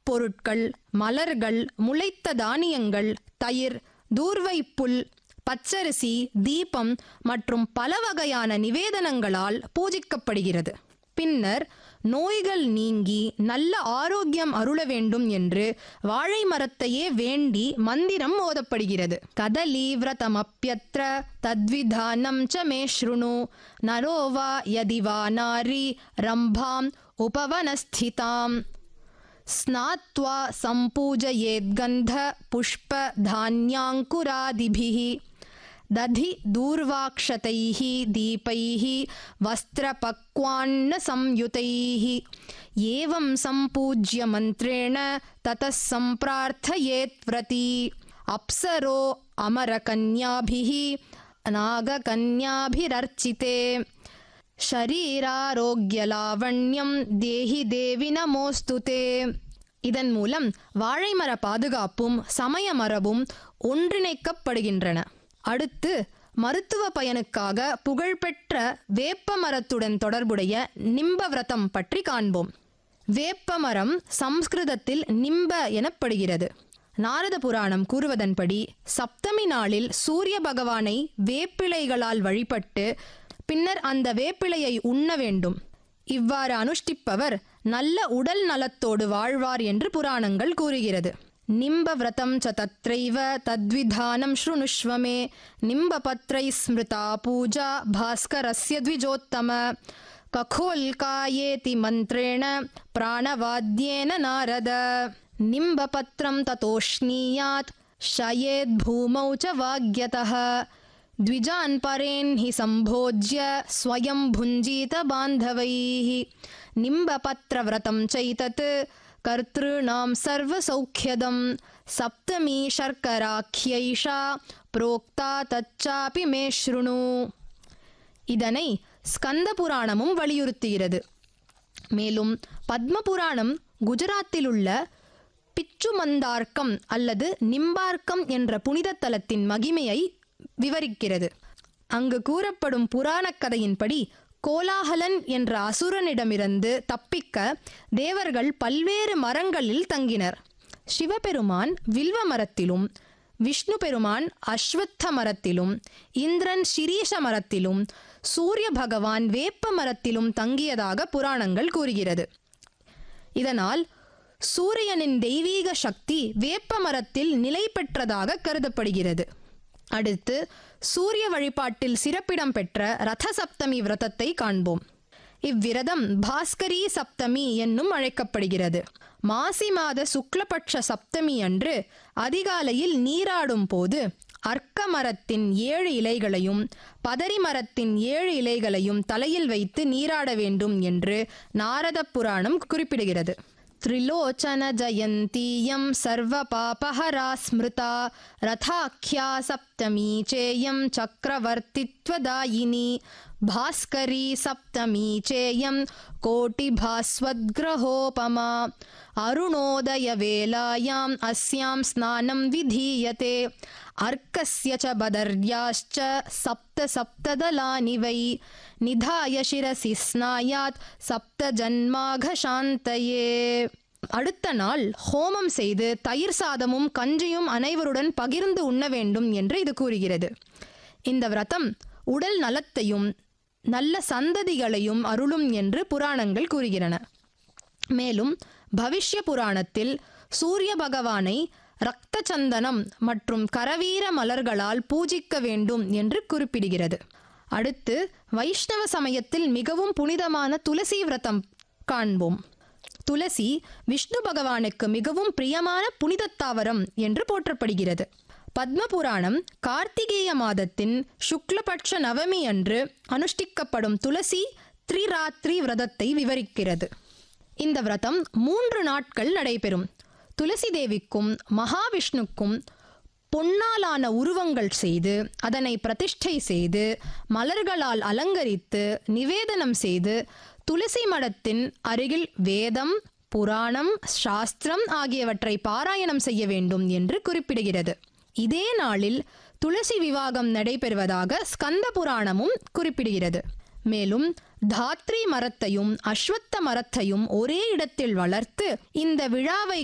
பொருட்கள் மலர்கள் முளைத்த தானியங்கள் தயிர் தூர்வை புல் பச்சரிசி தீபம் மற்றும் பல வகையான நிவேதனங்களால் பூஜிக்கப்படுகிறது பின்னர் நோய்கள் நீங்கி நல்ல ஆரோக்கியம் அருள வேண்டும் என்று வாழை மரத்தையே வேண்டி மந்திரம் ஓதப்படுகிறது கதலி விரதமப்யத்ர தத்விதானம் ச மே ஸ்ருணு நரோ வா யதி வா நாரி ரம்பாம் உபவனஸ்திதாம் स्नात्वा सम्पूजयेद्गन्ध पुष्पधान्याङ्कुरादिभिः दधि दूर्वाक्षतैः दीपैः वस्त्रपक्वान्नसंयुतैः एवं सम्पूज्य मन्त्रेण ततः सम्प्रार्थयेत् व्रती अप्सरो अमरकन्याभिः नागकन्याभिरर्चिते ஷரீராரோக்கியலாவண்யம் தேஹி தேவி நமோஸ்துதே இதன் மூலம் வாழைமர பாதுகாப்பும் சமய மரபும் ஒன்றிணைக்கப்படுகின்றன அடுத்து மருத்துவ பயனுக்காக புகழ்பெற்ற வேப்ப மரத்துடன் தொடர்புடைய நிம்ப விரதம் பற்றி காண்போம் வேப்ப மரம் சம்ஸ்கிருதத்தில் நிம்ப எனப்படுகிறது நாரத புராணம் கூறுவதன்படி சப்தமி நாளில் சூரிய பகவானை வேப்பிலைகளால் வழிபட்டு பின்னர் அந்த வேப்பிலையை உண்ண வேண்டும் இவ்வாறு அனுஷ்டிப்பவர் நல்ல உடல் நலத்தோடு வாழ்வார் என்று புராணங்கள் கூறுகிறது நிம்ப விரதம் ச தத்ரைவ தத்விதானம் ஸ்ருணுஷ்வமே நிம்ப பத்ரை ஸ்மிருதா பூஜா பாஸ்கரஸ்ய த்விஜோத்தம ககோல்காயேதி மந்திரேண பிராணவாத்யேன நாரத நிம்பபத்ரம் ததோஷ்ணீயாத் ஷயேத் பூமௌ ச வாக்யதः द्विजान् परेन् हि सम्भोज्य स्वयं भुञ्जीत बान्धवैः निम्बपत्रव्रतं चैतत् कर्तॄणां सर्वसौख्यदं सप्तमी शर्कराख्यैषा प्रोक्ता तच्चापि मे शृणु இதனை ஸ்கந்த புராணமும் வலியுறுத்துகிறது மேலும் பத்ம புராணம் குஜராத்தில் உள்ள பிச்சுமந்தார்க்கம் அல்லது நிம்பார்க்கம் என்ற புனித தலத்தின் மகிமையை விவரிக்கிறது அங்கு கூறப்படும் புராணக் கதையின்படி கோலாகலன் என்ற அசுரனிடமிருந்து தப்பிக்க தேவர்கள் பல்வேறு மரங்களில் தங்கினர் சிவபெருமான் வில்வ மரத்திலும் விஷ்ணு பெருமான் அஸ்வத்த மரத்திலும் இந்திரன் சிரீஷ மரத்திலும் சூரிய பகவான் வேப்ப மரத்திலும் தங்கியதாக புராணங்கள் கூறுகிறது இதனால் சூரியனின் தெய்வீக சக்தி வேப்ப மரத்தில் நிலை பெற்றதாக கருதப்படுகிறது அடுத்து சூரிய வழிபாட்டில் சிறப்பிடம் பெற்ற ரத சப்தமி விரதத்தை காண்போம் இவ்விரதம் பாஸ்கரி சப்தமி என்னும் அழைக்கப்படுகிறது மாசி மாத சுக்லபட்ச சப்தமி அன்று அதிகாலையில் நீராடும் போது அர்க்க மரத்தின் ஏழு இலைகளையும் பதரி மரத்தின் ஏழு இலைகளையும் தலையில் வைத்து நீராட வேண்டும் என்று நாரத புராணம் குறிப்பிடுகிறது त्रिलोचन जयन्तीयं सर्वपापहरा स्मृता रथाख्या सप्तमी चेयं चक्रवर्तित्वदायिनी भास्करी सप्तमी चेयं कोटिभास्वद्ग्रहोपमा अरुणोदयवेलायाम् अस्यां स्नानं विधीयते अर्कस्य च बदर्याश्च सप्त सप्तदलानि वै निधाय शिरसि स्नायात् சப்தஜன்மாகசாந்தயே அடுத்த நாள் ஹோமம் செய்து தயிர் சாதமும் கஞ்சியும் அனைவருடன் பகிர்ந்து உண்ண வேண்டும் என்று இது கூறுகிறது இந்த விரதம் உடல் நலத்தையும் நல்ல சந்ததிகளையும் அருளும் என்று புராணங்கள் கூறுகிறன மேலும் பவிஷ்ய புராணத்தில் சூரிய பகவானை இரத்த சந்தனம் மற்றும் கரவீர மலர்களால் பூஜிக்க வேண்டும் என்று குறிப்பிடுகிறது அடுத்து வைஷ்ணவ சமயத்தில் மிகவும் புனிதமான துளசி விரதம் காண்போம் துளசி விஷ்ணு பகவானுக்கு மிகவும் பிரியமான புனித தாவரம் என்று போற்றப்படுகிறது பத்ம புராணம் கார்த்திகேய மாதத்தின் சுக்லபட்ச நவமி அன்று அனுஷ்டிக்கப்படும் துளசி த்ரிராத்திரி விரதத்தை விவரிக்கிறது இந்த விரதம் மூன்று நாட்கள் நடைபெறும் துளசி தேவிக்கும் மகாவிஷ்ணுக்கும் பொன்னாலான உருவங்கள் செய்து அதனை பிரதிஷ்டை செய்து மலர்களால் அலங்கரித்து நிவேதனம் செய்து துளசி மடத்தின் அருகில் வேதம் புராணம் சாஸ்திரம் ஆகியவற்றை பாராயணம் செய்ய வேண்டும் என்று குறிப்பிடுகிறது இதே நாளில் துளசி விவாகம் நடைபெறுவதாக ஸ்கந்த புராணமும் குறிப்பிடுகிறது மேலும் தாத்ரி மரத்தையும் அஸ்வத்த மரத்தையும் ஒரே இடத்தில் வளர்த்து இந்த விழாவை